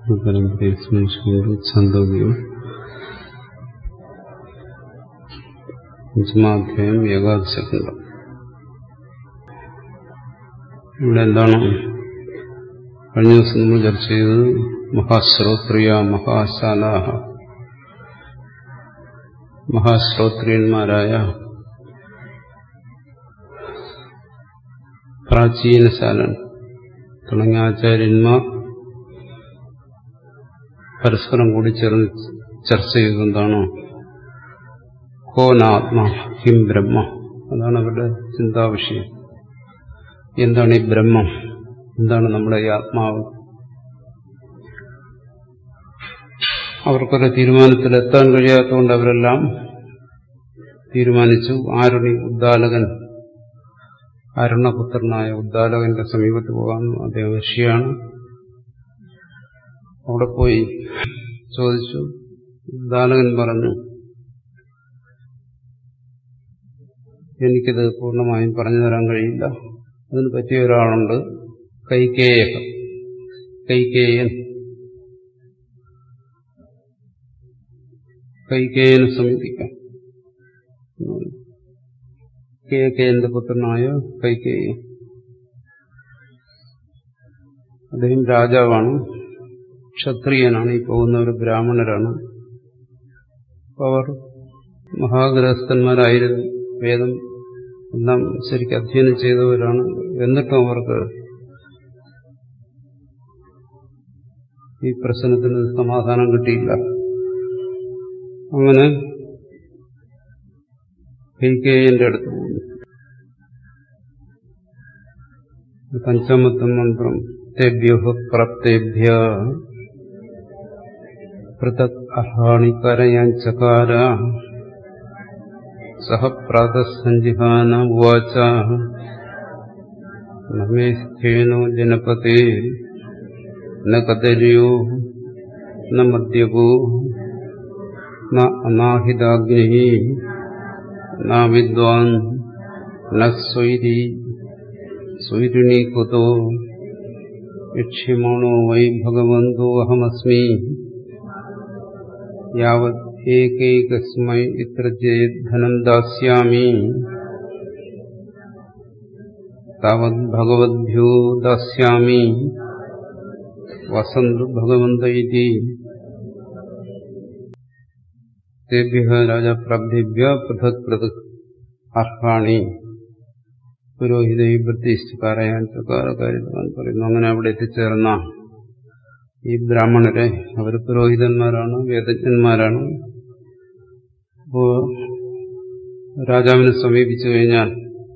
പരമ്പരയെ സ്മരിച്ചുകൊണ്ട് ഛാന്തോഗ്യം അഞ്ചമാധ്യായം ഏകാദശഖണ്ഡം ഇവിടെ എന്താണ് കഴിഞ്ഞ ദിവസം നമ്മൾ ചർച്ച ചെയ്തത് മഹാശ്രോത്രിയ മഹാശാലാഹ മഹാശ്രോത്രിയന്മാരായ പ്രാചീനശാലൻ തുടങ്ങിയ ആചാര്യന്മാർ പരസ്പരം കൂടി ചേർന്ന് ചർച്ച ചെയ്തതെന്താണോ കോനാത്മ ഹിം ബ്രഹ്മ അതാണ് അവരുടെ ചിന്താവിഷയം എന്താണ് ഈ ബ്രഹ്മം എന്താണ് നമ്മുടെ ഈ ആത്മാവ് അവർക്കൊരു തീരുമാനത്തിലെത്താൻ കഴിയാത്തതുകൊണ്ട് അവരെല്ലാം തീരുമാനിച്ചു ആരുണി ഉദ്ദാലകൻ അരുണപുത്രനായ ഉദ്ദാലകന്റെ സമീപത്ത് പോകാൻ അദ്ദേഹം ഋഷിയാണ് അവിടെ പോയി ചോദിച്ചു ഉദ്ദാലകൻ പറഞ്ഞു എനിക്കിത് പൂർണ്ണമായും പറഞ്ഞു തരാൻ കഴിയില്ല അതിന് പറ്റിയ ഒരാളുണ്ട് കൈകേയ കൈകേയൻ കൈകേയനെ സമീപിക്കാം കേകേയന്റെ പുത്രനായ കൈകേയൻ അദ്ദേഹം രാജാവാണ് ക്ഷത്രിയനാണ് ഈ പോകുന്നവർ ബ്രാഹ്മണരാണ് അവർ മഹാഗ്രഹസ്ഥന്മാരായിരുന്നു വേദം എല്ലാം ശരിക്കും അധ്യയനം ചെയ്തവരാണ് എന്നിട്ടും അവർക്ക് ഈ പ്രശ്നത്തിന് സമാധാനം കിട്ടിയില്ല അങ്ങനെ കൈകേയന്റെ അടുത്ത് പോകുന്നു പഞ്ചമത്തെ മന്ത്രം തേഭ്യോ പ്രാപ്തേഭ്യ പൃഥക് അർഹാണി കരയാൻ ചകാര സഹ പ്രാതസഞ്ജിഹാന ഉവാച നമേസ്ഥേനോ ജനപതേ ന കദര്യോ ന മദ്യപോ ന അനാഹിതാഗ്നി ന വിദ്വാൻ ന സ്വൈരി സ്വൈരിണീ കുതോ യക്ഷ്യമാണോ വൈ ഭഗവന്തോ അഹമസ്മി യാവത് ഏകൈകസ്മൈ ഇത്ര ധനം ദാസ്യാമി താവത് ഭഗവദ്ഭ്യോ ദാസ്യാമി വസന്തു ഭഗവന്ത ഇതി തേഭ്യ രാജപ്രാബ്ധിഭ്യ പൃഥക് പൃഥക് അർഹാണി പുരോഹിത പ്രത്യക്ഷക്കാരയാൻ ചക്കാരകാരിക്കാൻ പറയുന്നു അങ്ങനെ അവിടെ എത്തിച്ചേർന്ന ഈ ബ്രാഹ്മണരെ അവർ പുരോഹിതന്മാരാണ് വേദജ്ഞന്മാരാണ് അപ്പോ രാജാവിനെ സമീപിച്ചു കഴിഞ്ഞാൽ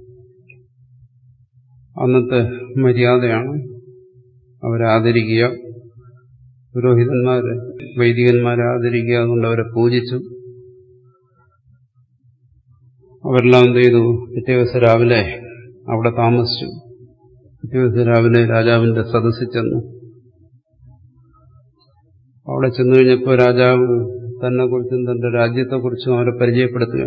അന്നത്തെ മര്യാദയാണ് അവരെ ആദരിക്കുക പുരോഹിതന്മാരെ വൈദികന്മാരെ ആദരിക്കുക അതുകൊണ്ട് അവരെ പൂജിച്ചു അവരെല്ലാം എന്ത് ചെയ്തു പിറ്റേ ദിവസം രാവിലെ അവിടെ താമസിച്ചു പിറ്റേ ദിവസം രാവിലെ രാജാവിന്റെ സദസ്സിൽ ചെന്നു അവിടെ ചെന്നു കഴിഞ്ഞപ്പോൾ രാജാവ് തന്നെ കുറിച്ചും തന്റെ രാജ്യത്തെക്കുറിച്ചും അവരെ പരിചയപ്പെടുത്തുക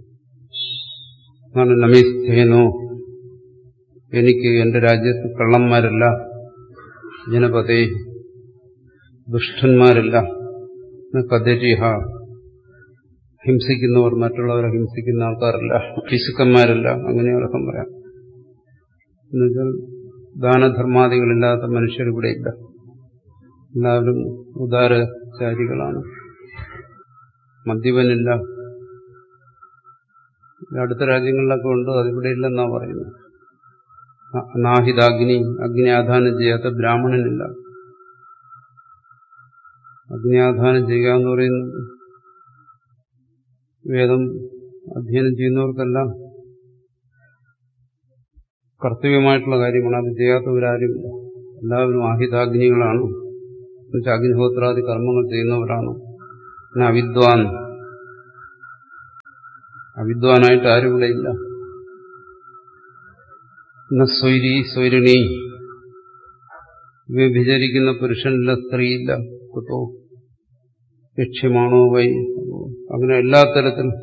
ആണ് നമീസ്ഥേനോ എനിക്ക് എന്റെ രാജ്യത്ത് കള്ളന്മാരല്ല ജനപതേ ദുഷ്ടന്മാരല്ല കദരിഹ ഹിംസിക്കുന്നവർ മറ്റുള്ളവരെ ഹിംസിക്കുന്ന ആൾക്കാരല്ല പിശുക്കന്മാരല്ല അങ്ങനെ അർത്ഥം പറയാം എന്നുവെച്ചാൽ ദാനധർമാദികളില്ലാത്ത മനുഷ്യർ ഇവിടെ ഇല്ല എല്ലാവരും ഉദാരചാരികളാണ് മദ്യപനില്ല അടുത്ത രാജ്യങ്ങളിലൊക്കെ ഉണ്ട് അതിവിടെ ഇല്ലെന്നാ പറയുന്നത് അനാഹിതാഗ്നി അഗ്നി ആധാനം ചെയ്യാത്ത ബ്രാഹ്മണനില്ല അഗ്നി ആധാനം ചെയ്യുക എന്ന് പറയുന്നത് വേദം അധ്യയനം ചെയ്യുന്നവർക്കെല്ലാം കർത്തവ്യമായിട്ടുള്ള കാര്യമാണ് അത് ചെയ്യാത്തവരാരുമില്ല എല്ലാവരും ആഹിതാഗ്നികളാണ് എന്നുവെച്ചാൽ അഗ്നിഹോത്രാദി കർമ്മങ്ങൾ ചെയ്യുന്നവരാണ് പിന്നെ അവിദ്വാൻ അവിദ്വാനായിട്ട് ആരും ഇവിടെ ഇല്ല പിന്നെ സ്വൈരി സ്വൈരിണി വ്യഭിചരിക്കുന്ന പുരുഷനില്ല സ്ത്രീയില്ല കുത്തോ ലക്ഷ്യമാണോ വൈ അങ്ങനെ എല്ലാ തരത്തിലും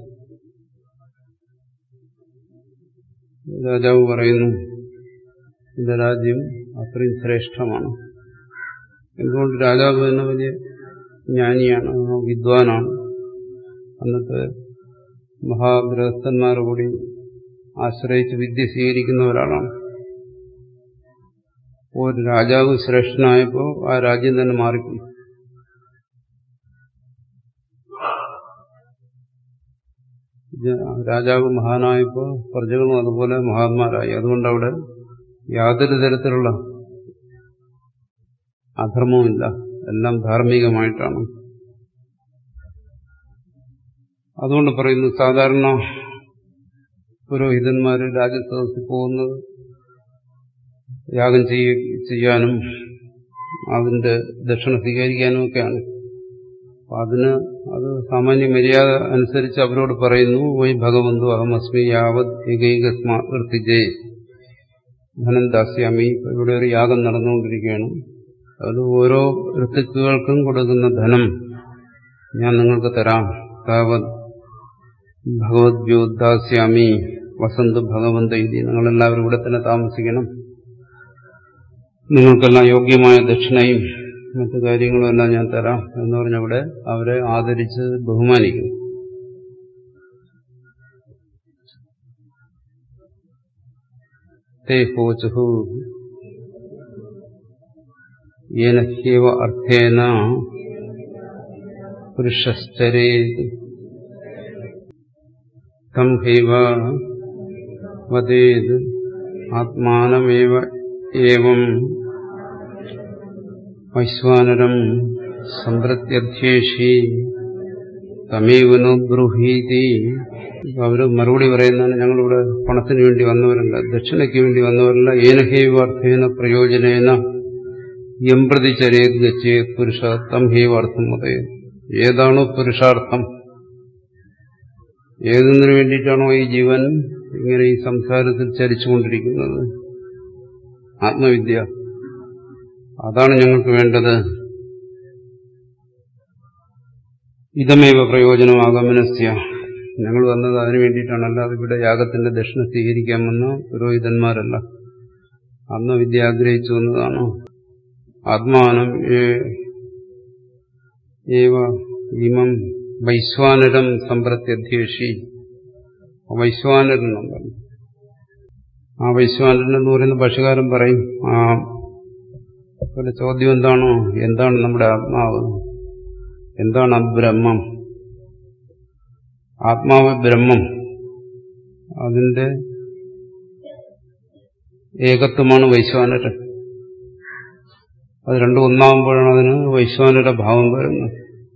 രാജാവ് പറയുന്നു എന്റെ രാജ്യം അത്രയും ശ്രേഷ്ഠമാണ് എന്തുകൊണ്ട് രാജാവ് തന്നെ വലിയ ജ്ഞാനിയാണ് വിദ്വാനാണ് അന്നത്തെ മഹാഗൃഹസ്ഥന്മാരെ കൂടി ആശ്രയിച്ച് വിദ്യ സ്വീകരിക്കുന്ന ഒരാളാണ് ഒരു രാജാവ് ശ്രേഷ്ഠനായപ്പോൾ ആ രാജ്യം തന്നെ മാറിപ്പോയി രാജാവ് മഹാനായപ്പോൾ പ്രജകളും അതുപോലെ മഹാന്മാരായി അതുകൊണ്ട് അവിടെ യാതൊരു തരത്തിലുള്ള അധർമ്മവുമില്ല എല്ലാം ധാർമ്മികമായിട്ടാണ് അതുകൊണ്ട് പറയുന്നു സാധാരണ പുരോഹിതന്മാർ രാജസദസ്സിൽ പോകുന്നത് യാഗം ചെയ്യാനും അതിന്റെ ദക്ഷിണ സ്വീകരിക്കാനും ഒക്കെയാണ് അതിന് അത് സാമാന്യ മര്യാദ അനുസരിച്ച് അവരോട് പറയുന്നു വൈ ഭഗവന്തു അഹമസ്മി യാവത് ഏകൈകസ്മാർത്തിജേ ധനം ദാസ്യാമി ഇവിടെ ഒരു യാഗം നടന്നുകൊണ്ടിരിക്കുകയാണ് അത് ഓരോ ഋത്തുക്കുകൾക്കും കൊടുക്കുന്ന ധനം ഞാൻ നിങ്ങൾക്ക് തരാം താവത് ഭഗവദ്യോദ്ദാസ്യാമി വസന്ത് ഭഗവന്ത ഇതി നിങ്ങളെല്ലാവരും ഇവിടെ തന്നെ താമസിക്കണം നിങ്ങൾക്കെല്ലാം യോഗ്യമായ ദക്ഷിണയും മറ്റു കാര്യങ്ങളും എല്ലാം ഞാൻ തരാം എന്ന് പറഞ്ഞവിടെ അവരെ ആദരിച്ച് ബഹുമാനിക്കും തേ ഹോചുഹു യേനഹ്യവ അർത്ഥേന പുരുഷശ്ചരേത് തം ഹൈവ വദേത് ആത്മാനമേവ ഏവം വൈശ്വാനരം സമ്പ്രത്യധ്യേഷി തമേവനോ ബ്രൂഹീതി അവർ മറുപടി പറയുന്നതാണ് ഞങ്ങളിവിടെ പണത്തിന് വേണ്ടി വന്നവരല്ല ദക്ഷിണയ്ക്ക് വേണ്ടി വന്നവരല്ല ഏനഹൈവാർത്ഥേന പ്രയോജനേന യംപ്രതി ചരേത് ഗച്ഛേ പുരുഷ തം ഹൈവാർത്ഥം മതയത് ഏതാണോ പുരുഷാർത്ഥം ഏതെന്നിനു വേണ്ടിയിട്ടാണോ ഈ ജീവൻ ഇങ്ങനെ ഈ സംസാരത്തിൽ ചരിച്ചുകൊണ്ടിരിക്കുന്നത് ആത്മവിദ്യ അതാണ് ഞങ്ങൾക്ക് വേണ്ടത് ഇതമേവ പ്രയോജനം ആഗമനസ്യ ഞങ്ങൾ വന്നത് അതിനു വേണ്ടിയിട്ടാണ് അല്ലാതെ ഇവിടെ യാഗത്തിന്റെ ദക്ഷിണ സ്വീകരിക്കാൻ വന്ന പുരോഹിതന്മാരല്ല ആത്മവിദ്യ ആഗ്രഹിച്ചു വന്നതാണ് ആത്മാനം ഏവ ഇമം വൈശ്വാനരം സമ്പ്രത്യധ്യേഷി വൈശ്വാനരനുണ്ട് ആ വൈശ്വാനരൻ എന്ന് പറയുന്ന ഭാഷകാരൻ പറയും ആ പോലെ ചോദ്യം എന്താണോ എന്താണ് നമ്മുടെ ആത്മാവ് എന്താണ് ആ ബ്രഹ്മം ആത്മാവ് ബ്രഹ്മം അതിന്റെ ഏകത്വമാണ് വൈശ്വാനരൻ അത് രണ്ടും ഒന്നാകുമ്പോഴാണ് അതിന് വൈശ്വാനരുടെ ഭാവം വരുന്നത്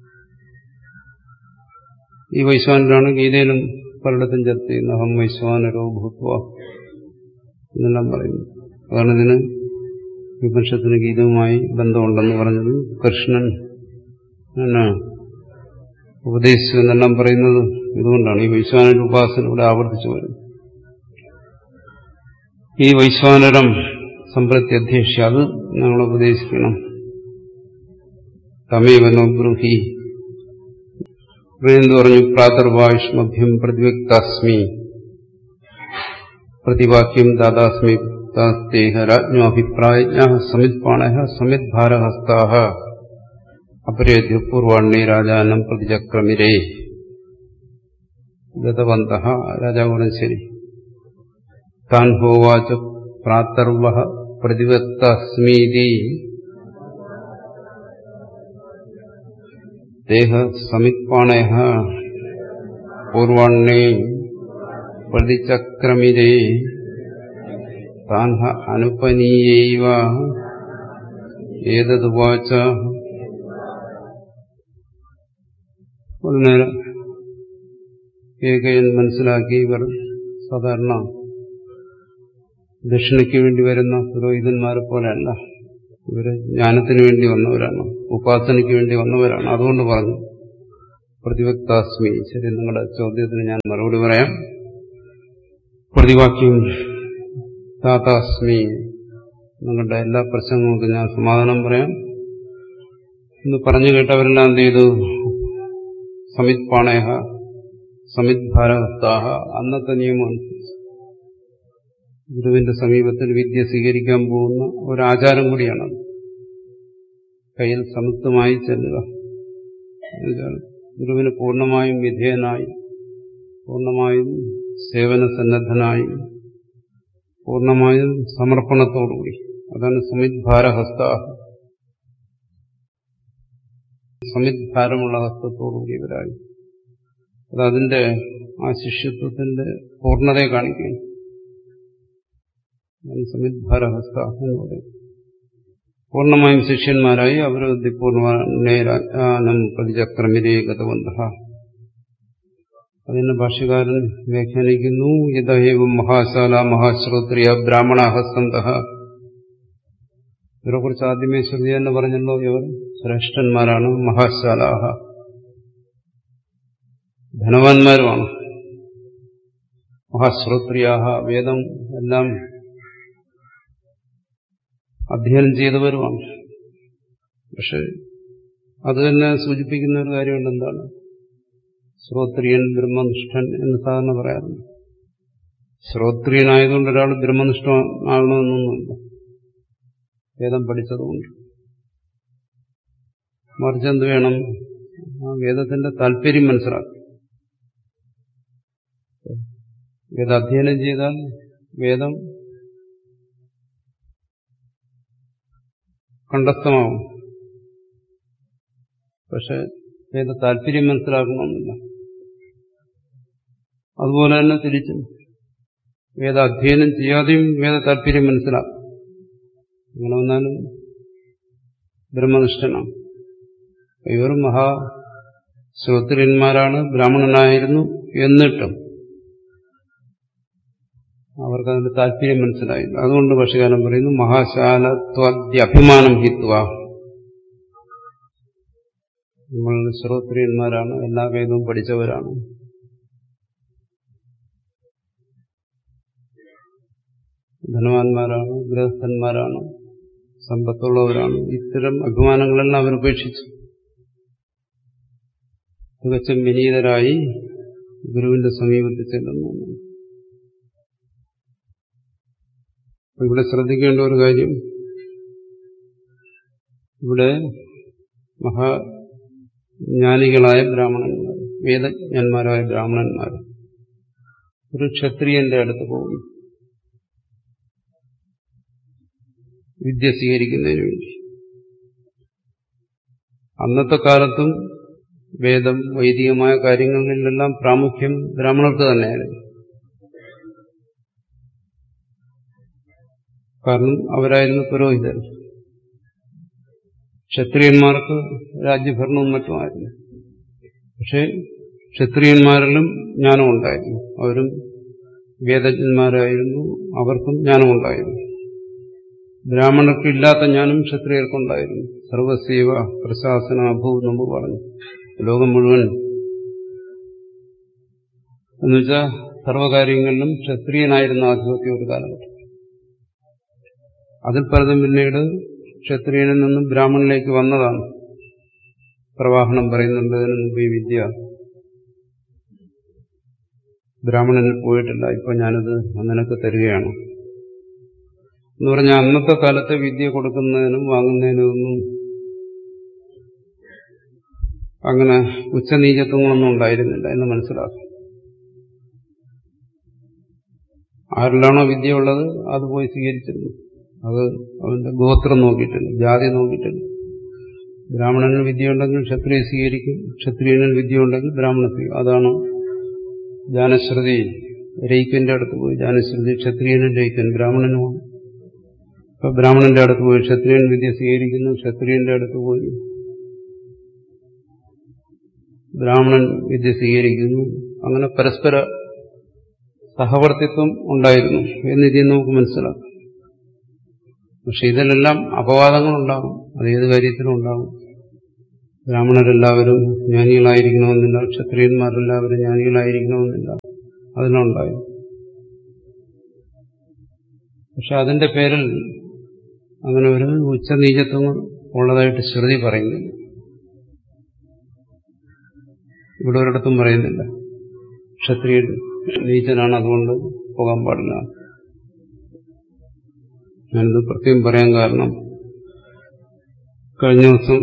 ഈ വൈശ്വാനരാണ് ഗീതയിലും പലയിടത്തും ചർച്ച ചെയ്യുന്നത് അഹം വൈശ്വാനരോ ഭൂത്വ എന്നെല്ലാം പറയുന്നു അതാണ് ഇതിന് വിപക്ഷത്തിന് ഗീതവുമായി ബന്ധമുണ്ടെന്ന് പറഞ്ഞത് കൃഷ്ണൻ എന്നാ ഉപദേശിച്ചു എന്നെല്ലാം പറയുന്നത് ഇതുകൊണ്ടാണ് ഈ വൈശ്വാനര ഉപാസന ഇവിടെ ആവർത്തിച്ചു വരുന്നത് ഈ വൈശ്വാനരം സമ്പ്രത്തി അധ്യക്ഷ അത് ഞങ്ങൾ ഉപദേശിക്കണം തമേവനോ ബ്രൂഹി എന്ത് പറഞ്ഞു പ്രാതർവായുഷ്മഭ്യം പ്രതിവ്യക്താസ്മി പ്രതിവാക്യം ദാദാസ്മി തേഹ രാജ്ഞോഭിപ്രായജ്ഞ സമിത്പാണ സമിദ്ഭാരഹസ്താ അപരേദ്യ പൂർവാണ്ണി രാജാനം പ്രതിചക്രമിരേ ഗതവന്ത രാജാവ് പറഞ്ഞു ശരി താൻ ഹോവാച പ്രാതർവ പ്രതിവക്തസ്മീതി ദേഹ സമിത്പാണയ പൂർവാണ്ണേ പ്രതിചക്രമിരേ താൻ അനുപനീയൈവ ഏതതുവാച ഒരു നേരം കേകയൻ മനസ്സിലാക്കി ഇവർ സാധാരണ ദക്ഷിണയ്ക്ക് വേണ്ടി വരുന്ന പുരോഹിതന്മാരെ പോലെയല്ല ഇവര് ജ്ഞാനത്തിന് വേണ്ടി വന്നവരാണ് ഉപാസനയ്ക്ക് വേണ്ടി വന്നവരാണ് അതുകൊണ്ട് പറഞ്ഞു പ്രതിവക്താസ്മി ശരി നിങ്ങളുടെ ചോദ്യത്തിന് ഞാൻ മറുപടി പറയാം പ്രതിവാക്യം താതാസ്മി നിങ്ങളുടെ എല്ലാ പ്രശ്നങ്ങൾക്കും ഞാൻ സമാധാനം പറയാം എന്ന് പറഞ്ഞു കേട്ടവരെല്ലാം എന്ത് ചെയ്തു സമിത് പാണയഹ സമിത് ഭാരഹസ്താഹ അന്നത്തെ നിയമം അനുസരിച്ച് ഗുരുവിന്റെ സമീപത്തിൽ വിദ്യ സ്വീകരിക്കാൻ പോകുന്ന ഒരാചാരം കൂടിയാണത് കയ്യിൽ സമത്വമായി ചെല്ലുക എന്നുവെച്ചാൽ ഗുരുവിന് പൂർണ്ണമായും വിധേയനായി പൂർണ്ണമായും സേവന സന്നദ്ധനായി പൂർണ്ണമായും സമർപ്പണത്തോടുകൂടി അതാണ് സമിദ്ഭാരഹസ്ത സമിദ്ഭാരമുള്ള ഹസ്തത്തോടുകൂടി ഇവരായി അത് അതിന്റെ ആ ശിഷ്യത്വത്തിന്റെ പൂർണ്ണതയെ കാണിക്കുകയും സമിദ്ഭാരഹസ്ത എന്ന് പറയും പൂർണ്ണമായും ശിഷ്യന്മാരായി അവരോധിപൂർണ്ണം പ്രതിചക്രമിരേ ഗതവന്ത അതിന് ഭാഷ്യകാരൻ വ്യാഖ്യാനിക്കുന്നു യഥേവം മഹാശാല മഹാശ്രോത്രിയ ബ്രാഹ്മണ ഹസ്തന്ത ഇവരെ കുറിച്ച് ആദ്യമേ ശ്രുതി എന്ന് പറഞ്ഞല്ലോ ഇവർ ശ്രേഷ്ഠന്മാരാണ് മഹാശാലാഹ ധനവാന്മാരുമാണ് മഹാശ്രോത്രിയാഹ വേദം എല്ലാം അധ്യയനം ചെയ്തവരുമാണ് പക്ഷെ അത് തന്നെ സൂചിപ്പിക്കുന്ന ഒരു കാര്യമുണ്ട് എന്താണ് ശ്രോത്രിയൻ ബ്രഹ്മനിഷ്ഠൻ എന്ന് സാധാരണ പറയാറുണ്ട് ശ്രോത്രിയനായതുകൊണ്ട് ഒരാൾ ബ്രഹ്മനിഷ്ഠമാകണമെന്നൊന്നുമില്ല വേദം പഠിച്ചതുകൊണ്ട് മറിച്ച് എന്ത് വേണം ആ വേദത്തിന്റെ താല്പര്യം മനസ്സിലാക്കും വേദാധ്യയനം ചെയ്താൽ വേദം കണ്ടസ്ഥമാവും പക്ഷെ വേദ താല്പര്യം മനസ്സിലാക്കണമെന്നില്ല അതുപോലെ തന്നെ തിരിച്ചും വേദ അധ്യയനം ചെയ്യാതെയും വേദ താല്പര്യം മനസ്സിലാക്കും അങ്ങനെ വന്നാലും ബ്രഹ്മനിഷ്ഠനാണ് ഇവർ മഹാ ശ്രോത്രിയന്മാരാണ് ബ്രാഹ്മണനായിരുന്നു എന്നിട്ടും അവർക്ക് അതിന്റെ താല്പര്യം മനസ്സിലായില്ല അതുകൊണ്ട് ഭക്ഷ്യകാലം പറയുന്നു മഹാശാലത്വാദ്യഭിമാനം ഹിത്വ നമ്മൾ ശ്രോത്രിയന്മാരാണ് എല്ലാ വേദവും പഠിച്ചവരാണ് ധനവാന്മാരാണ് ഗൃഹസ്ഥന്മാരാണ് സമ്പത്തുള്ളവരാണ് ഇത്തരം അഭിമാനങ്ങളെല്ലാം അവർ ഉപേക്ഷിച്ചു തികച്ചും വിനീതരായി ഗുരുവിന്റെ സമീപത്തിൽ ചെല്ലുന്നു ഇവിടെ ശ്രദ്ധിക്കേണ്ട ഒരു കാര്യം ഇവിടെ മഹാജ്ഞാനികളായ ബ്രാഹ്മണന്മാർ വേദജ്ഞന്മാരായ ബ്രാഹ്മണന്മാർ ഒരു ക്ഷത്രിയന്റെ അടുത്ത് പോകുന്നു വിദ്യ സ്വീകരിക്കുന്നതിന് വേണ്ടി അന്നത്തെ കാലത്തും വേദം വൈദികമായ കാര്യങ്ങളിലെല്ലാം പ്രാമുഖ്യം ബ്രാഹ്മണർക്ക് തന്നെയായിരുന്നു കാരണം അവരായിരുന്നു പുരോഹിതർ ക്ഷത്രിയന്മാർക്ക് രാജ്യഭരണവും മറ്റുമായിരുന്നു പക്ഷെ ക്ഷത്രിയന്മാരിലും ജ്ഞാനം ഉണ്ടായിരുന്നു അവരും വേദജ്ഞന്മാരായിരുന്നു അവർക്കും ജ്ഞാനമുണ്ടായിരുന്നു ബ്രാഹ്മണർക്ക് ഇല്ലാത്ത ജ്ഞാനം ക്ഷത്രിയർക്കുണ്ടായിരുന്നു സർവസേവ പ്രശാസന അഭൂ നമ്മൾ പറഞ്ഞു ലോകം മുഴുവൻ എന്നുവെച്ചാൽ സർവകാര്യങ്ങളിലും ക്ഷത്രിയനായിരുന്ന ആധിപത്യം ഒരു കാലഘട്ടം അതിൽ പലതും പിന്നീട് ക്ഷത്രിയനിൽ നിന്നും ബ്രാഹ്മണിലേക്ക് വന്നതാണ് പ്രവാഹനം പറയുന്നുണ്ട് അതിനു മുമ്പ് ഈ വിദ്യ ബ്രാഹ്മണനിൽ പോയിട്ടില്ല ഇപ്പൊ ഞാനത് നിനക്ക് തരികയാണ് എന്ന് പറഞ്ഞാൽ അന്നത്തെ കാലത്തെ വിദ്യ കൊടുക്കുന്നതിനും വാങ്ങുന്നതിനും ഒന്നും അങ്ങനെ ഉച്ചനീചത്വങ്ങളൊന്നും ഉണ്ടായിരുന്നില്ല എന്ന് മനസ്സിലാക്കും ആരിലാണോ വിദ്യ ഉള്ളത് അത് പോയി സ്വീകരിച്ചിരുന്നു അത് അവന്റെ ഗോത്രം നോക്കിയിട്ടില്ല ജാതി നോക്കിയിട്ടില്ല ബ്രാഹ്മണന് വിദ്യയുണ്ടെങ്കിൽ ക്ഷത്രിയ സ്വീകരിക്കും ക്ഷത്രിയനിൽ വിദ്യയുണ്ടെങ്കിൽ ബ്രാഹ്മണ സ്വീകരിക്കും അതാണ് ജാനശ്രുതി രയിക്കന്റെ അടുത്ത് പോയി ജാനശ്രുതി ക്ഷത്രിയനും രയിക്കൻ ബ്രാഹ്മണനുമാണ് ഇപ്പൊ ബ്രാഹ്മണന്റെ അടുത്ത് പോയി ക്ഷത്രിയൻ വിദ്യ സ്വീകരിക്കുന്നു ക്ഷത്രിയന്റെ അടുത്ത് പോയി ബ്രാഹ്മണൻ വിദ്യ സ്വീകരിക്കുന്നു അങ്ങനെ പരസ്പര സഹവർത്തിത്വം ഉണ്ടായിരുന്നു എന്നിതിൽ നമുക്ക് മനസ്സിലാക്കാം പക്ഷെ ഇതിലെല്ലാം അപവാദങ്ങളുണ്ടാകും അത് ഏത് കാര്യത്തിലും ഉണ്ടാകും ബ്രാഹ്മണരെല്ലാവരും ജ്ഞാനികളായിരിക്കണമെന്നില്ല ക്ഷത്രിയന്മാരെല്ലാവരും ജ്ഞാനികളായിരിക്കണമെന്നില്ല അതിനുണ്ടായി പക്ഷെ അതിന്റെ പേരിൽ അങ്ങനെ ഒരു ഉച്ചനീചത്വങ്ങൾ ഉള്ളതായിട്ട് ശ്രുതി പറയുന്നില്ല ഇവിടെ ഒരിടത്തും പറയുന്നില്ല ക്ഷത്രിയൻ നീചനാണ് അതുകൊണ്ട് പോകാൻ പാടില്ല ഞാനിത് പ്രത്യേകം പറയാൻ കാരണം കഴിഞ്ഞ ദിവസം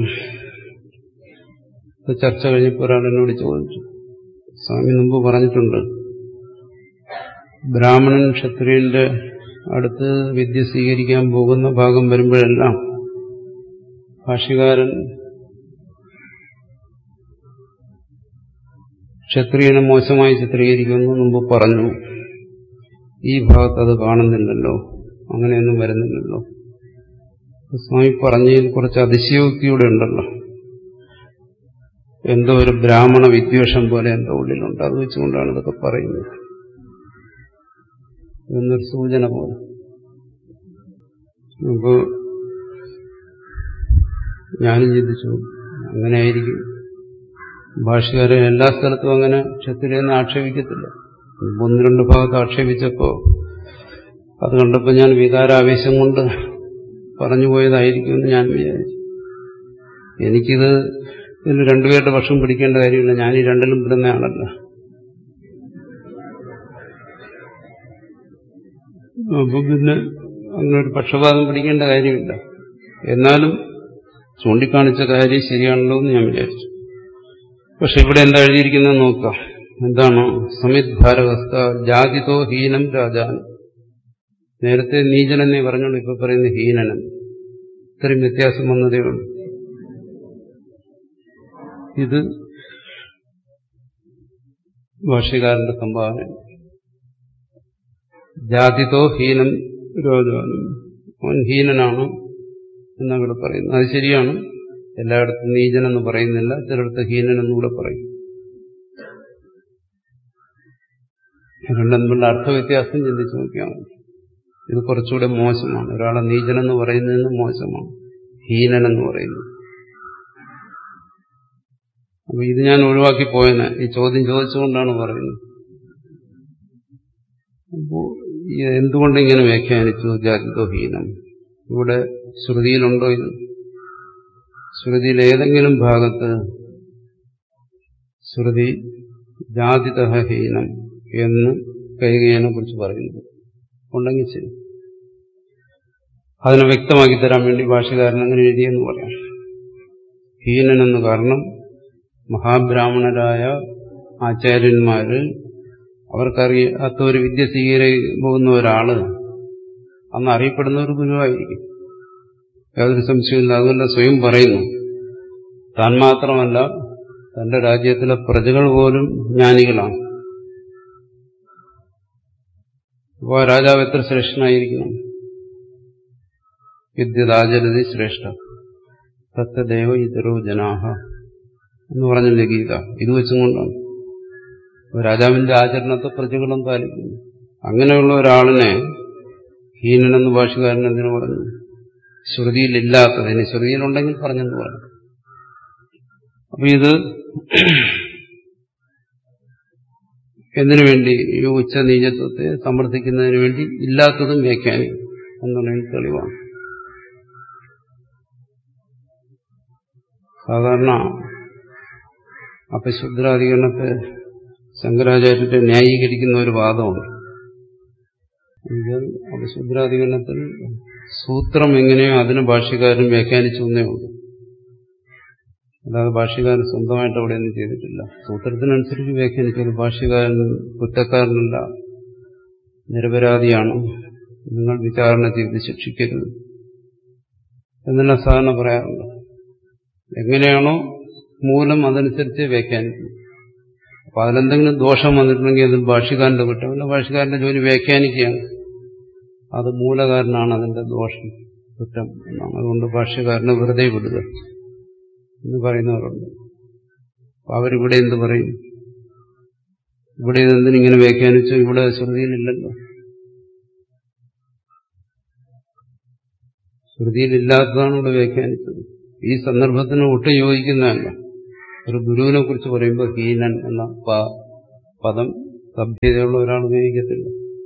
ചർച്ച കഴിഞ്ഞപ്പോൾ ഒരാൾ എന്നോട് ചോദിച്ചു സ്വാമി മുമ്പ് പറഞ്ഞിട്ടുണ്ട് ബ്രാഹ്മണൻ ക്ഷത്രിയന്റെ അടുത്ത് വിദ്യ സ്വീകരിക്കാൻ പോകുന്ന ഭാഗം വരുമ്പോഴെല്ലാം ഭാഷ്യകാരൻ ക്ഷത്രിയനെ മോശമായി ചിത്രീകരിക്കുമെന്ന് മുമ്പ് പറഞ്ഞു ഈ ഭാഗത്ത് അത് കാണുന്നില്ലല്ലോ അങ്ങനെയൊന്നും വരുന്നില്ലല്ലോ സ്വാമി പറഞ്ഞതിൽ കുറച്ച് അതിശയോക്തിയൂടെ ഉണ്ടല്ലോ എന്തോ ഒരു ബ്രാഹ്മണ വിദ്വേഷം പോലെ എന്തോ ഉള്ളിലുണ്ട് അത് വെച്ചുകൊണ്ടാണ് ഇതൊക്കെ പറയുന്നത് എന്നൊരു സൂചന പോലെ അപ്പോ ഞാനും ചിന്തിച്ചു അങ്ങനെ ആയിരിക്കും ഭാഷകാരെ എല്ലാ സ്ഥലത്തും അങ്ങനെ ക്ഷത്രിയെന്ന് ആക്ഷേപിക്കത്തില്ല ഒന്ന് രണ്ട് ഭാഗത്ത് ആക്ഷേപിച്ചപ്പോ അത് കണ്ടപ്പോൾ ഞാൻ വികാരാവേശം കൊണ്ട് പറഞ്ഞുപോയതായിരിക്കുമെന്ന് ഞാൻ വിചാരിച്ചു എനിക്കിത് ഇതിൽ രണ്ടുപേരുടെ പക്ഷം പിടിക്കേണ്ട കാര്യമില്ല ഞാൻ ഈ രണ്ടിലും പെടുന്നയാളല്ല അപ്പൊ പിന്നെ അങ്ങനെ ഒരു പക്ഷപാതം പിടിക്കേണ്ട കാര്യമില്ല എന്നാലും ചൂണ്ടിക്കാണിച്ച കാര്യം ശരിയാണല്ലോ എന്ന് ഞാൻ വിചാരിച്ചു പക്ഷെ ഇവിടെ എന്താ എഴുതിയിരിക്കുന്നത് നോക്കാം എന്താണ് സമിത് ഭാരവസ്ഥ ജാതിതോ ഹീനം രാജാനം നേരത്തെ നീചനെന്നേ പറഞ്ഞോളൂ ഇപ്പൊ പറയുന്ന ഹീനനം ഇത്രയും വ്യത്യാസം വന്നതേ ഉള്ളൂ ഇത് ഭാഷ്യകാരന്റെ സംഭാവന ജാതിതോ ഹീനം രാജാനം അവൻ ഹീനനാണ് എന്നവിടെ പറയുന്നു അത് ശരിയാണ് എല്ലായിടത്തും നീചനെന്ന് പറയുന്നില്ല ചിലയിടത്ത് ഹീനനെന്നുകൂടെ പറയും രണ്ടും തമ്മിലുള്ള അർത്ഥവ്യത്യാസം ചിന്തിച്ചു നോക്കിയാൽ മതി ഇത് കുറച്ചുകൂടെ മോശമാണ് ഒരാളെ നീചനെന്ന് പറയുന്നതിന് മോശമാണ് ഹീനനെന്ന് പറയുന്നത് അപ്പൊ ഇത് ഞാൻ ഒഴിവാക്കി പോയെന്ന് ഈ ചോദ്യം ചോദിച്ചുകൊണ്ടാണ് പറയുന്നത് അപ്പോ എന്തുകൊണ്ട് ഇങ്ങനെ വ്യാഖ്യാനിച്ചു ജാതിതോ ഹീനം ഇവിടെ ശ്രുതിയിലുണ്ടോ ഇത് ശ്രുതിയിൽ ഏതെങ്കിലും ഭാഗത്ത് ശ്രുതി ജാതിത ഹീനം എന്ന് കൈകേയനെ കുറിച്ച് പറയുന്നു ഉണ്ടെങ്കിൽ ശരി അതിനെ വ്യക്തമാക്കി തരാൻ വേണ്ടി ഭാഷകാരൻ അങ്ങനെ എഴുതിയെന്ന് പറയാം ഹീനനെന്ന് കാരണം മഹാബ്രാഹ്മണരായ ആചാര്യന്മാര് അവർക്കറിയാത്ത ഒരു വിദ്യ സ്വീകരിക്കാൻ പോകുന്ന ഒരാള് അന്ന് അറിയപ്പെടുന്ന ഒരു ഗുരുവായിരിക്കും യാതൊരു സംശയമില്ല അതുകൊണ്ട് സ്വയം പറയുന്നു താൻ മാത്രമല്ല തന്റെ രാജ്യത്തിലെ പ്രജകൾ പോലും ജ്ഞാനികളാണ് അപ്പോൾ രാജാവ് എത്ര ശ്രേഷ്ഠനായിരിക്കണം വിദ്യതാചരതി ശ്രേഷ്ഠ തത്തദേവ ഇതരോ ജനാഹ എന്ന് പറഞ്ഞില്ലേ ഗീത ഇത് വെച്ചും കൊണ്ടാണ് രാജാവിന്റെ ആചരണത്തെ പ്രജകളും പാലിക്കുന്നു അങ്ങനെയുള്ള ഒരാളിനെ ഹീനനെന്ന് ഭാഷകാരൻ എന്തിനു പറഞ്ഞു ശ്രുതിയിലില്ലാത്തതിന് ശ്രുതിയിലുണ്ടെങ്കിൽ പറഞ്ഞെന്ന് പറഞ്ഞു അപ്പൊ ഇത് എന്തിനു വേണ്ടി ഈ ഉച്ച നീചത്വത്തെ സമർത്ഥിക്കുന്നതിന് വേണ്ടി ഇല്ലാത്തതും വ്യാഖ്യാനിക്കും എന്നുള്ളതിന് തെളിവാണ് സാധാരണ അപശുദ്രാധികരണത്തെ ശങ്കരാചാര്യത്തെ ന്യായീകരിക്കുന്ന ഒരു വാദമുണ്ട് അപശുദ്രാധികരണത്തിൽ സൂത്രം എങ്ങനെയോ അതിന് ഭാഷ്യക്കാരൻ വ്യാഖ്യാനിച്ചു എന്നേ ഉള്ളൂ അല്ലാതെ ഭാഷ്യകാരൻ സ്വന്തമായിട്ട് അവിടെയൊന്നും ചെയ്തിട്ടില്ല സൂത്രത്തിനനുസരിച്ച് വ്യാഖ്യാനിച്ചത് ഭാഷ്യകാരൻ കുറ്റക്കാരനല്ല നിരപരാധിയാണ് നിങ്ങൾ വിചാരണ ചെയ്ത് ശിക്ഷിക്കരുത് എന്നെല്ലാം സാധാരണ പറയാറുണ്ട് എങ്ങനെയാണോ മൂലം അതനുസരിച്ച് വ്യാഖ്യാനിക്കും അപ്പൊ അതിലെന്തെങ്കിലും ദോഷം വന്നിട്ടുണ്ടെങ്കിൽ അത് ഭാഷ്യക്കാരന്റെ കുറ്റമല്ല ഭാഷ്യക്കാരന്റെ ജോലി വ്യാഖ്യാനിക്കുകയാണ് അത് മൂലകാരനാണ് അതിന്റെ ദോഷം കുറ്റം എന്നാണ് അതുകൊണ്ട് ഭാഷ്യക്കാരനെ വെറുതെ വിടുക എന്ന് പറയുന്നവരുണ്ട് അപ്പൊ അവരിവിടെ എന്ത് പറയും ഇവിടെ ഇതെന്തിനിങ്ങനെ വ്യാഖ്യാനിച്ചു ഇവിടെ ശ്രുതിയിലില്ലല്ലോ ശ്രുതിയിലില്ലാത്തതാണ് ഇവിടെ വ്യാഖ്യാനിച്ചത് ഈ സന്ദർഭത്തിന് ഒട്ടും യോജിക്കുന്നതല്ല ഒരു ഗുരുവിനെ കുറിച്ച് പറയുമ്പോൾ ഹീനൻ എന്ന പദം സഭ്യതയുള്ള ഒരാൾ ഉപയോഗിക്കത്തില്ല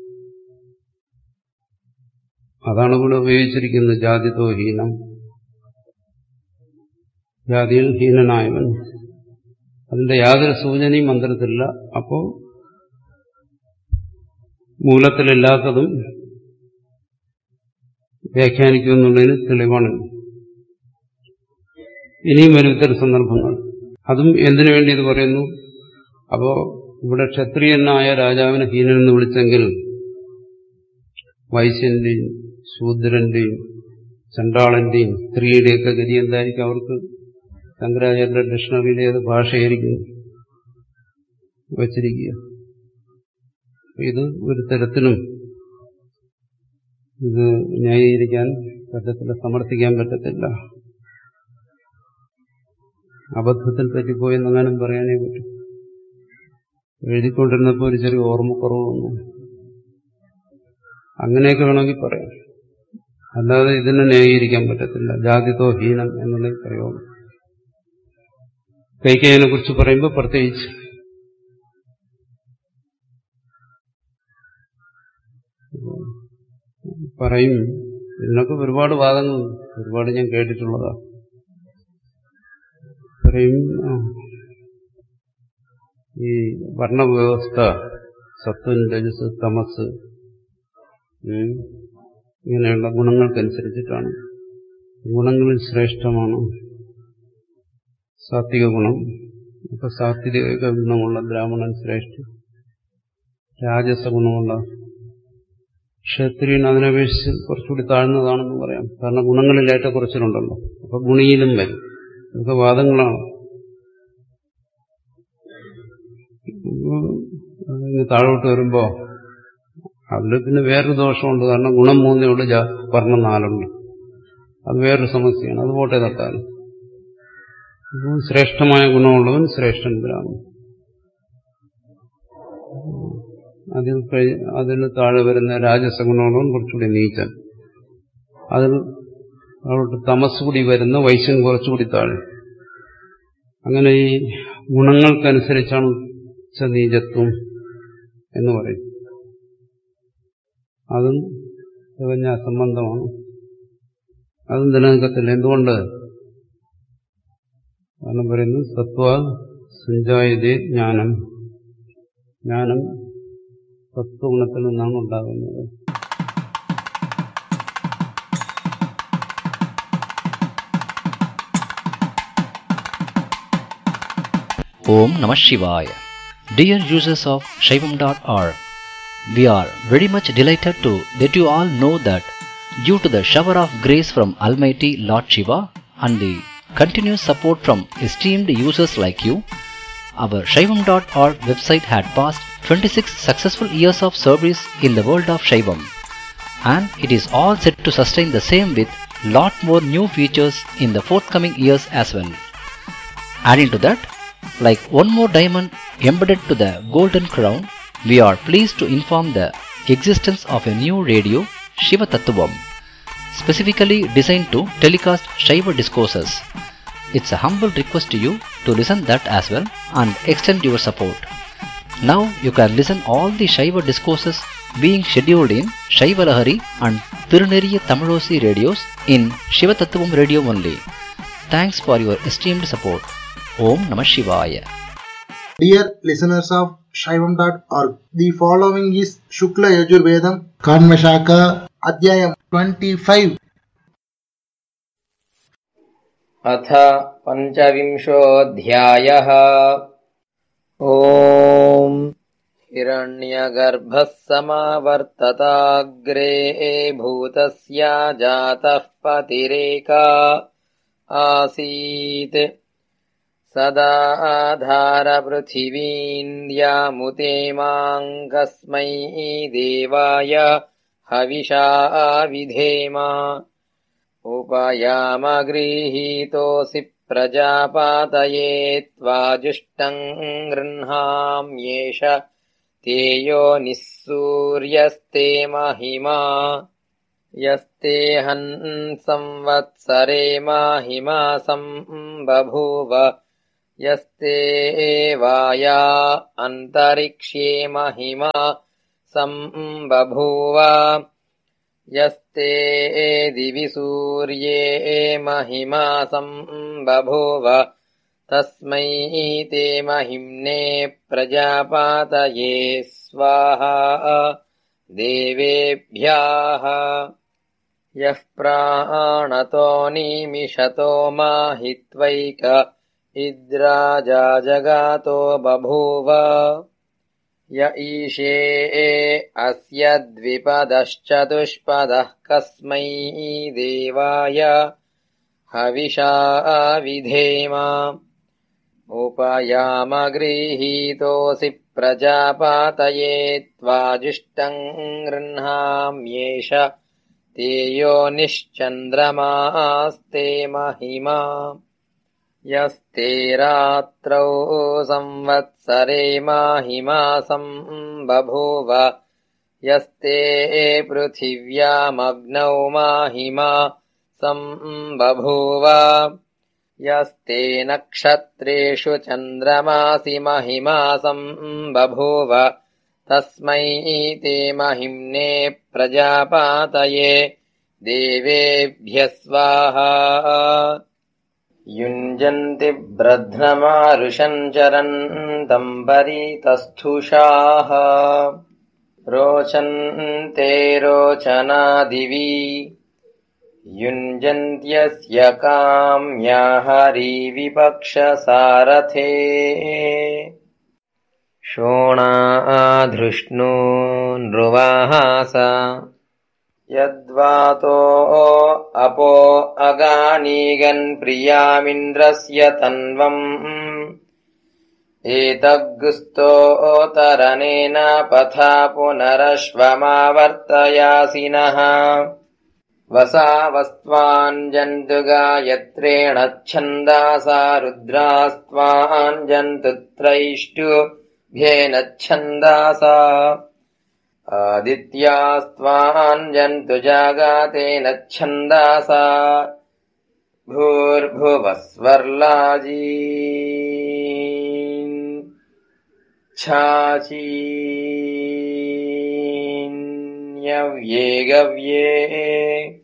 അതാണ് ഇവിടെ ഉപയോഗിച്ചിരിക്കുന്നത് ജാതിതോ ഹീനം ജാതിയിൽ ഹീനനായവൻ അതിന്റെ യാതൊരു സൂചനയും മന്ത്രത്തിലില്ല അപ്പോ മൂലത്തിലില്ലാത്തതും വ്യാഖ്യാനിക്കുമെന്നുള്ളതിന് തെളിവാണ് ഇനിയും വരും ഇത്തരം സന്ദർഭങ്ങൾ അതും എന്തിനു വേണ്ടി ഇത് പറയുന്നു അപ്പോ ഇവിടെ ക്ഷത്രിയനായ രാജാവിനെ ഹീനനെന്ന് വിളിച്ചെങ്കിൽ വൈശ്യന്റെയും ശൂദ്രന്റെയും ചണ്ടാളന്റെയും സ്ത്രീയുടെയൊക്കെ ഗതി എന്തായിരിക്കും അവർക്ക് ശങ്കരാചാര്യന്റെ ഡിക്ഷണറിയിലെ ഏത് ഭാഷയായിരിക്കും വച്ചിരിക്കുക ഇത് ഒരു തരത്തിലും ഇത് ന്യായീകരിക്കാൻ പറ്റത്തില്ല സമർത്ഥിക്കാൻ പറ്റത്തില്ല അബദ്ധത്തിൽ പറ്റിപ്പോയെന്നെങ്ങാനും പറയാനേ പറ്റും എഴുതിക്കൊണ്ടിരുന്നപ്പോൾ ഒരു ചെറിയ ഓർമ്മക്കുറവ് വന്നു അങ്ങനെയൊക്കെ വേണമെങ്കിൽ പറയാം അല്ലാതെ ഇതിനെ ന്യായീകരിക്കാൻ പറ്റത്തില്ല ജാതിതോ ഹീനം എന്നുള്ള പ്രയോഗം കൈകേയനെ കുറിച്ച് പറയുമ്പോൾ പ്രത്യേകിച്ച് പറയും ഇതിനൊക്കെ ഒരുപാട് വാദങ്ങൾ ഒരുപാട് ഞാൻ കേട്ടിട്ടുള്ളതാ പറയും ഈ വർണ്ണവ്യവസ്ഥ സത്വൻ രജസ് തമസ് ഇങ്ങനെയുള്ള ഗുണങ്ങൾക്കനുസരിച്ചിട്ടാണ് ഗുണങ്ങളിൽ ശ്രേഷ്ഠമാണ് സാത്വിക ഗുണം അപ്പൊ സാത്വിക ഗുണമുള്ള ബ്രാഹ്മണൻ ശ്രേഷ്ഠ രാജസ ഗുണമുള്ള ക്ഷത്രിയൻ അതിനപേക്ഷിച്ച് കുറച്ചുകൂടി താഴ്ന്നതാണെന്ന് പറയാം കാരണം ഗുണങ്ങളിൽ ഏറ്റക്കുറച്ചിലുണ്ടല്ലോ അപ്പൊ ഗുണിയിലും വരും ഇതൊക്കെ വാദങ്ങളാണ് ഇങ്ങനെ താഴോട്ട് വരുമ്പോ അതിൽ പിന്നെ വേറൊരു ദോഷമുണ്ട് കാരണം ഗുണം മൂന്നേ ഉള്ളൂ വർണ്ണം നാലുണ്ട് അത് വേറൊരു സമസ്യയാണ് അത് പോട്ടെ തട്ടാൽ ശ്രേഷ്ഠമായ ഗുണമുള്ളവൻ ശ്രേഷ്ഠൻ ബ്രാഹ്മൺ അതിൽ അതിന് താഴെ വരുന്ന രാജസഗുണമുള്ളവൻ കുറച്ചുകൂടി നീച്ചൻ അതിൽ അവിടെ തമസ് കൂടി വരുന്ന വൈശ്യൻ കുറച്ചുകൂടി താഴെ അങ്ങനെ ഈ ഗുണങ്ങൾക്കനുസരിച്ചാണ് നീചത്വം എന്ന് പറയും അതും തികഞ്ഞ അസംബന്ധമാണ് അതും നിലനിൽക്കത്തില്ല എന്തുകൊണ്ട് കാരണം പറയുന്നു സത്വ സഞ്ചായതേ ജ്ഞാനം ജ്ഞാനം സത്വഗുണത്തിൽ നിന്നാണ് ഉണ്ടാകുന്നത് Om Namah Shivaya. Dear users of Shaivam.org, we are very much delighted to let you all know that due to the shower of grace from Almighty Lord Shiva and the continuous support from esteemed users like you, our Shaivam.org website had passed 26 successful years of service in the world of Shaivam and it is all set to sustain the same with lot more new features in the forthcoming years as well. Adding to that, like one more diamond embedded to the golden crown, we are pleased to inform the existence of a new radio, Shiva Tattvam, specifically designed to telecast Shiva discourses. It's a humble request to you to listen that as well and extend your support. Now you can listen all the Shiva discourses being scheduled in Shiva Lahari and Tiruneriya Tamilosi radios in Shiva Tattvam radio only. Thanks for your esteemed support. Om Namah Shivaya. Dear listeners of Shaivam.org, the following is Shukla Yajurvedam Kanvashaka Adhyayam 25. अथ पञ्चविंशोऽध्यायः ॐ हिरण्यगर्भः समावर्तताग्रे भूतस्या जातः पतिरेका आसीत् सदा आधारपृथिवीन्द्यामुते माम् कस्मै देवाय हविषा विधेम उपयामगृहीतोऽसि प्रजापातये त्वाजुष्टम् गृह्णाम्येष तेयो निःसूर्यस्ते महिमा यस्ते हन् संवत्सरे माहिमा सम्बभूव यस्ते वाया अन्तरिक्ष्ये महिमा सम्बभूव यस्ते दिवि सूर्ये महिमा सम्बभूव तस्मै ते महिम्ने प्रजापातये स्वाहा देवेभ्यः यः प्राणतो निमिषतो माहित्वैक इद्राजा जगातो बभूव य ईशे अस्य द्विपदश्चतुष्पदः कस्मै देवाय हविषा विधेम उपयामगृहीतोऽसि प्रजापातये त्वाजुष्टम् गृह्णाम्येष तेयो निश्चन्द्रमास्ते महिमा यस्ते रात्रौ संवत्सरे माहिमासम् बभूव यस्ते पृथिव्यामग्नौ माहिमा सम्बभूव यस्ते नक्षत्रेषु चन्द्रमासि महिमा सम्बभूव तस्मै ते महिम्ने प्रजापातये देवेभ्यः स्वाहा युञ्जन्ति ब्रध्नमारुषम् चरन्तम् परितस्थुषाः रोचन्ते रोचनादिवि युञ्जन्त्यस्य काम्या हरिविपक्षसारथे शोणाधृष्णून्रुवाहास यद्वातो अपो अगानीगन्प्रियामिन्द्रस्य तन्वम् एतग्गुस्तोतरनेन पथा पुनरश्वमावर्तयासिनः वसावस्त्वाञ्जन्तु गायत्रेण छन्दासा रुद्रास्त्वाञ्जन्तु त्रैष्टुभ्येन छन्दासा आदित्यास्त्वाञ्जन्तु जागातेन छन्दासा भूर्भुवस्वर्लाजी छाचीन्यव्ये गव्ये